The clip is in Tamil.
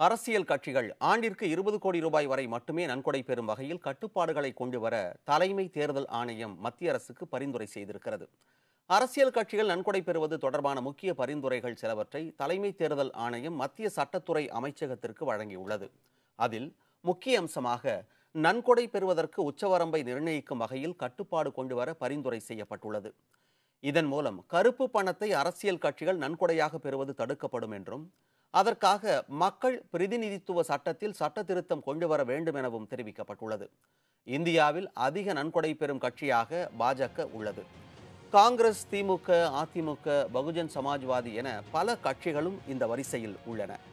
அரசியல் கட்சிகள் ஆண்டிற்கு இருபது கோடி ரூபாய் வரை மட்டுமே நன்கொடை பெறும் வகையில் கட்டுப்பாடுகளை கொண்டு வர தலைமை தேர்தல் ஆணையம் மத்திய அரசுக்கு பரிந்துரை செய்திருக்கிறது அரசியல் கட்சிகள் நன்கொடை பெறுவது தொடர்பான முக்கிய பரிந்துரைகள் சிலவற்றை தலைமை தேர்தல் ஆணையம் மத்திய சட்டத்துறை அமைச்சகத்திற்கு வழங்கியுள்ளது அதில் முக்கிய அம்சமாக நன்கொடை பெறுவதற்கு உச்சவரம்பை நிர்ணயிக்கும் வகையில் கட்டுப்பாடு கொண்டு வர பரிந்துரை செய்யப்பட்டுள்ளது இதன் மூலம் கருப்பு பணத்தை அரசியல் கட்சிகள் நன்கொடையாக பெறுவது தடுக்கப்படும் என்றும் அதற்காக மக்கள் பிரதிநிதித்துவ சட்டத்தில் சட்ட திருத்தம் கொண்டு வர வேண்டும் எனவும் தெரிவிக்கப்பட்டுள்ளது இந்தியாவில் அதிக நன்கொடை பெறும் கட்சியாக பாஜக உள்ளது காங்கிரஸ் திமுக அதிமுக பகுஜன் சமாஜ்வாதி என பல கட்சிகளும் இந்த வரிசையில் உள்ளன